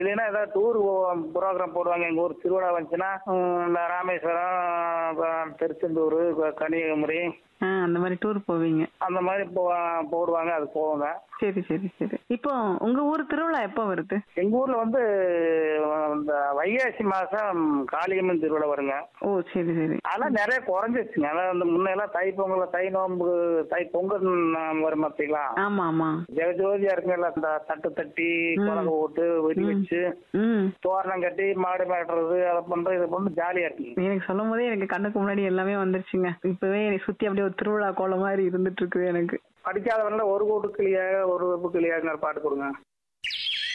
இல்லைன்னா ஏதாவது tour program போடுவாங்க எங்கள் ஊர் திருவிழா வந்துச்சுன்னா ம், இந்த ராமேஸ்வரம் அப்புறம் திருச்செந்தூர் க- கன்னியாகுமரி ஆ அந்த மாதிரி டூர் போவீங்க அந்த மாதிரி போ போடுவாங்க அது போவாங்க சரி சரி சரி இப்போ உங்க ஊர் திருவிழா எப்போ வருது எங்கள் ஊரில் வந்து இந்த வைகாசி மாதம் காளியம்மன் திருவிழா வருங்க ஓ சரி சரி அதெல்லாம் நிறைய குறைஞ்சிருச்சுங்க அதாவது அந்த முன்னெல்லாம் தை பொங்கல் தை நோம்பு தை பொங்கல் வரும் பார்த்தீங்களா ஆமா ஆமா ஜெகஜோதியா இருக்குல்ல இந்த தட்டு தட்டி குழம்பு போட்டு வெடி வச்சு ம் தோரணம் கட்டி மாடு மாட்டுறது அதை பண்றது இதை பண்ணு ஜாலியா இருக்குங்க எனக்கு சொல்லும் போதே எனக்கு கண்ணுக்கு முன்னாடி எல்லாமே வந்துருச்சுங்க இப்பவே என்னை சுத்தி அப்படியே ஒரு திருவிழா கோலம் மாதிரி இருந்துட்டு இருக்குது எனக்கு படிக்காதவன்ல ஒரு கூட்டு கிளியாக ஒரு வெப்பு கிளியாங்கிற பாட்டு கொடுங்க